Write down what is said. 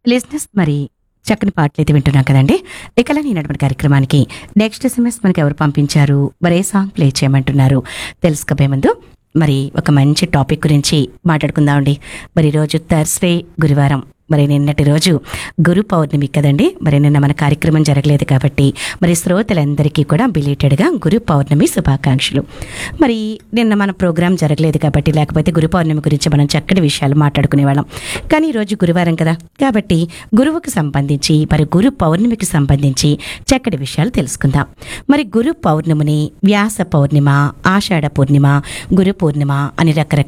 లిజినెస్ మరి చక్కని పాటలు అయితే వింటున్నాం కదండి ఇకలా నేనటువంటి కార్యక్రమానికి నెక్స్ట్ ఎస్ఎంఎస్ మనకి ఎవరు పంపించారు మరి ఏ సాంగ్ ప్లే చేయమంటున్నారు తెలుసుకోబోయే ముందు మరి ఒక మంచి టాపిక్ గురించి మాట్లాడుకుందామండి మరి ఈరోజు థర్స్డే గురువారం మరి నిన్నటి రోజు గురు పౌర్ణమి కదండి మరి నిన్న మన కార్యక్రమం జరగలేదు కాబట్టి మరి శ్రోతలందరికీ కూడా బిలేటెడ్గా గురు పౌర్ణమి శుభాకాంక్షలు మరి నిన్న మన ప్రోగ్రాం జరగలేదు కాబట్టి లేకపోతే గురు పౌర్ణమి గురించి మనం చక్కటి విషయాలు మాట్లాడుకునేవాళ్ళం కానీ ఈరోజు గురువారం కదా కాబట్టి గురువుకు సంబంధించి మరి గురు పౌర్ణమికి సంబంధించి చక్కటి విషయాలు తెలుసుకుందాం మరి గురు పౌర్ణమిని వ్యాస పౌర్ణిమ ఆషాఢ పూర్ణిమ గురు పూర్ణిమ అని రకరకాల